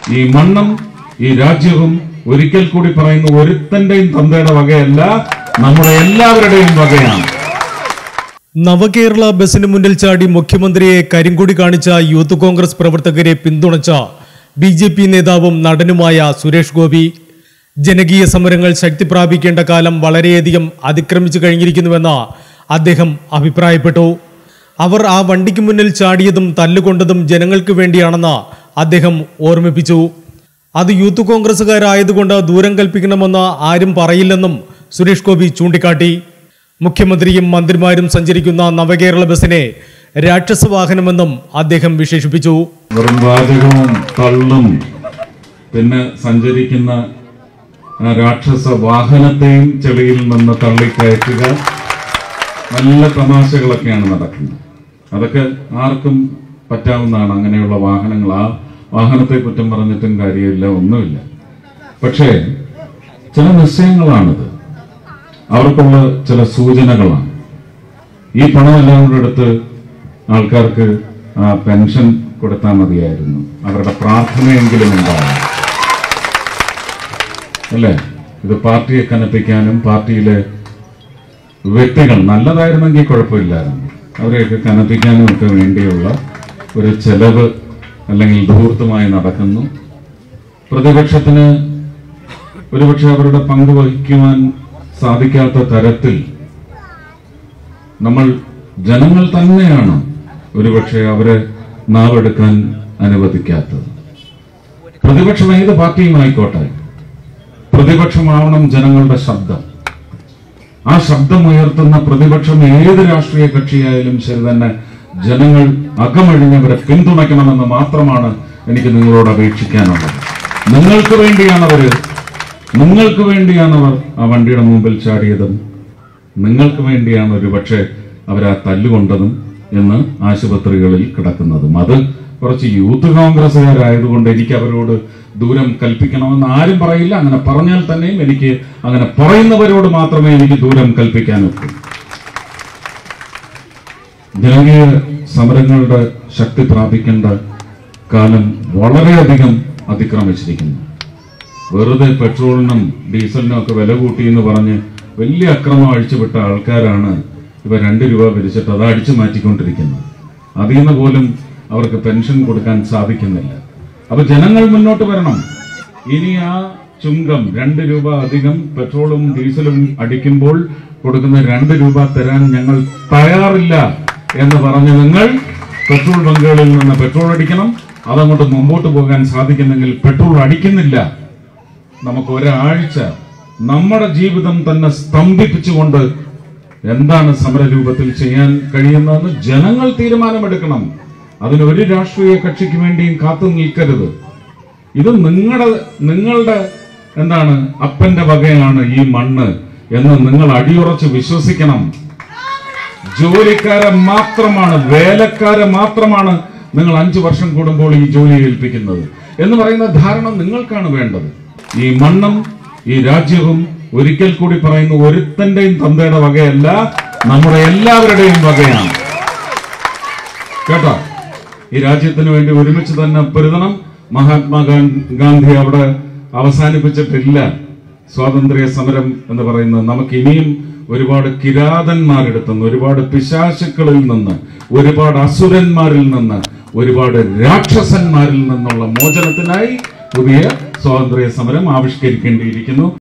ഈ മണ്ണും ഈ രാജ്യവും ഒരിക്കൽ കൂടി പറയുന്ന ഒരുത്തന്റെയും തന്തയുടെ വകയല്ല നമ്മുടെ എല്ലാവരുടെയും വകയാണ് നവകേരള ബസിന് മുന്നിൽ ചാടി മുഖ്യമന്ത്രിയെ കരിങ്കൊടി കാണിച്ച യൂത്ത് കോൺഗ്രസ് പ്രവർത്തകരെ പിന്തുണച്ച ബി ജെ പി നേതാവും നടനുമായ സുരേഷ് ഗോപി ജനകീയ സമരങ്ങൾ ശക്തി പ്രാപിക്കേണ്ട കാലം വളരെയധികം അതിക്രമിച്ചു കഴിഞ്ഞിരിക്കുന്നുവെന്ന് അദ്ദേഹം അഭിപ്രായപ്പെട്ടു അവർ ആ വണ്ടിക്ക് മുന്നിൽ ചാടിയതും തല്ലുകൊണ്ടതും ജനങ്ങൾക്ക് വേണ്ടിയാണെന്ന് അദ്ദേഹം ഓർമ്മിപ്പിച്ചു അത് യൂത്ത് കോൺഗ്രസുകാരായതുകൊണ്ട് ദൂരം കൽപ്പിക്കണമെന്ന് ആരും പറയില്ലെന്നും സുരേഷ് ഗോപി ചൂണ്ടിക്കാട്ടി മുഖ്യമന്ത്രിയും മന്ത്രിമാരും സഞ്ചരിക്കുന്ന നവകേരള ബസിനെ രാക്ഷസ വാഹനമെന്നും അദ്ദേഹം വിശേഷിപ്പിച്ചു വെറും വാചകവും തള്ളും പിന്നെ സഞ്ചരിക്കുന്ന ആ രാക്ഷസ വാഹനത്തെയും ചെളിയിൽ നിന്ന് തള്ളിക്കയറ്റുക നല്ല തമാശകളൊക്കെയാണ് നടക്കുന്നത് അതൊക്കെ ആർക്കും പറ്റാവുന്നതാണ് അങ്ങനെയുള്ള വാഹനങ്ങൾ ആ വാഹനത്തെ കുറ്റം പറഞ്ഞിട്ടും കാര്യമില്ല ഒന്നുമില്ല പക്ഷേ ചില നിശ്ചയങ്ങളാണിത് അവർക്കുള്ള ചില സൂചനകളാണ് ഈ പണമെല്ലാം കൂടെ എടുത്ത് ആൾക്കാർക്ക് ആ പെൻഷൻ കൊടുത്താൽ മതിയായിരുന്നു അവരുടെ പ്രാർത്ഥനയെങ്കിലും ഉണ്ടാവും അല്ലേ ഇത് പാർട്ടിയെ കനപ്പിക്കാനും പാർട്ടിയിലെ വ്യക്തികൾ നല്ലതായിരുന്നെങ്കിൽ കുഴപ്പമില്ലായിരുന്നു അവരെയൊക്കെ കനപ്പിക്കാനും ഒക്കെ വേണ്ടിയുള്ള ഒരു ചെലവ് അല്ലെങ്കിൽ ധൂർത്തമായി നടക്കുന്നു പ്രതിപക്ഷത്തിന് ഒരുപക്ഷെ അവരുടെ പങ്ക് വഹിക്കുവാൻ സാധിക്കാത്ത തരത്തിൽ നമ്മൾ ജനങ്ങൾ തന്നെയാണ് ഒരുപക്ഷെ അവരെ നാവെടുക്കാൻ അനുവദിക്കാത്തത് പ്രതിപക്ഷം ഏത് പാർട്ടിയും ആയിക്കോട്ടെ പ്രതിപക്ഷമാവണം ജനങ്ങളുടെ ശബ്ദം ആ ശബ്ദം ഉയർത്തുന്ന പ്രതിപക്ഷം ഏത് രാഷ്ട്രീയ കക്ഷിയായാലും ശരി തന്നെ ജനങ്ങൾ അകമഴിഞ്ഞവരെ പിന്തുണയ്ക്കണമെന്ന് മാത്രമാണ് എനിക്ക് നിങ്ങളോട് അപേക്ഷിക്കാനുള്ളത് നിങ്ങൾക്ക് വേണ്ടിയാണവര് നിങ്ങൾക്ക് വേണ്ടിയാണവർ ആ വണ്ടിയുടെ മുമ്പിൽ ചാടിയതും നിങ്ങൾക്ക് വേണ്ടിയാണ് ഒരുപക്ഷെ അവരാ തല്ലുകൊണ്ടതും എന്ന് ആശുപത്രികളിൽ കിടക്കുന്നതും അത് കുറച്ച് യൂത്ത് കോൺഗ്രസ്സുകാരായതുകൊണ്ട് എനിക്ക് അവരോട് ദൂരം കൽപ്പിക്കണമെന്ന് ആരും പറയില്ല അങ്ങനെ പറഞ്ഞാൽ തന്നെയും എനിക്ക് അങ്ങനെ പറയുന്നവരോട് മാത്രമേ എനിക്ക് ദൂരം കൽപ്പിക്കാനൊക്കൂ ജനകീയ സമരങ്ങളുടെ ശക്തി പ്രാപിക്കേണ്ട കാലം വളരെയധികം അതിക്രമിച്ചിരിക്കുന്നു വെറുതെ പെട്രോളിനും ഡീസലിനും ഒക്കെ വില കൂട്ടി എന്ന് പറഞ്ഞ് വലിയ അക്രമം അഴിച്ചുവിട്ട ആൾക്കാരാണ് ഇവ രണ്ട് രൂപ പിരിച്ചിട്ട് അത് അടിച്ചു മാറ്റിക്കൊണ്ടിരിക്കുന്നത് അതിൽ നിന്ന് പോലും അവർക്ക് പെൻഷൻ കൊടുക്കാൻ സാധിക്കുന്നില്ല അപ്പൊ ജനങ്ങൾ മുന്നോട്ട് വരണം ഇനി ആ ചുങ്കം രണ്ട് രൂപ അധികം പെട്രോളും ഡീസലും അടിക്കുമ്പോൾ കൊടുക്കുന്ന രണ്ട് രൂപ തരാൻ ഞങ്ങൾ തയ്യാറില്ല എന്ന് പറഞ്ഞ് നിങ്ങൾ പെട്രോൾ ബങ്കുകളിൽ നിന്ന് പെട്രോൾ അടിക്കണം അതങ്ങോട്ട് മുമ്പോട്ട് പോകാൻ സാധിക്കുന്നെങ്കിൽ പെട്രോൾ അടിക്കുന്നില്ല നമുക്ക് ഒരാഴ്ച നമ്മുടെ ജീവിതം തന്നെ സ്തംഭിപ്പിച്ചുകൊണ്ട് എന്താണ് സമരരൂപത്തിൽ ചെയ്യാൻ കഴിയുന്നതെന്ന് ജനങ്ങൾ തീരുമാനമെടുക്കണം അതിന് ഒരു രാഷ്ട്രീയ കക്ഷിക്ക് വേണ്ടിയും കാത്തു നിൽക്കരുത് ഇത് നിങ്ങളുടെ നിങ്ങളുടെ എന്താണ് അപ്പന്റെ വകയാണ് ഈ മണ്ണ് എന്ന് നിങ്ങൾ അടിയുറച്ച് വിശ്വസിക്കണം ജോലിക്കാരെ മാത്രമാണ് വേലക്കാരെ മാത്രമാണ് നിങ്ങൾ അഞ്ചു വർഷം കൂടുമ്പോൾ ഈ ജോലി ഏൽപ്പിക്കുന്നത് എന്ന് പറയുന്ന ധാരണ നിങ്ങൾക്കാണ് വേണ്ടത് ഈ മണ്ണും ഈ രാജ്യവും ഒരിക്കൽ കൂടി പറയുന്ന ഒരുത്തന്റെയും തന്തയുടെ വകയല്ല നമ്മുടെ എല്ലാവരുടെയും വകയാണ് കേട്ടോ ഈ രാജ്യത്തിന് വേണ്ടി ഒരുമിച്ച് തന്നെ പൊരുതണം മഹാത്മാ ഗാന്ധി അവിടെ അവസാനിപ്പിച്ചിട്ടില്ല സ്വാതന്ത്ര്യ സമരം എന്ന് പറയുന്നത് നമുക്ക് ഇനിയും ഒരുപാട് കിരാതന്മാരെടുത്തു നിന്ന് ഒരുപാട് പിശാചുക്കളിൽ നിന്ന് ഒരുപാട് അസുരന്മാരിൽ നിന്ന് ഒരുപാട് രാക്ഷസന്മാരിൽ നിന്നുള്ള മോചനത്തിനായി പുതിയ സ്വാതന്ത്ര്യ സമരം ആവിഷ്കരിക്കേണ്ടിയിരിക്കുന്നു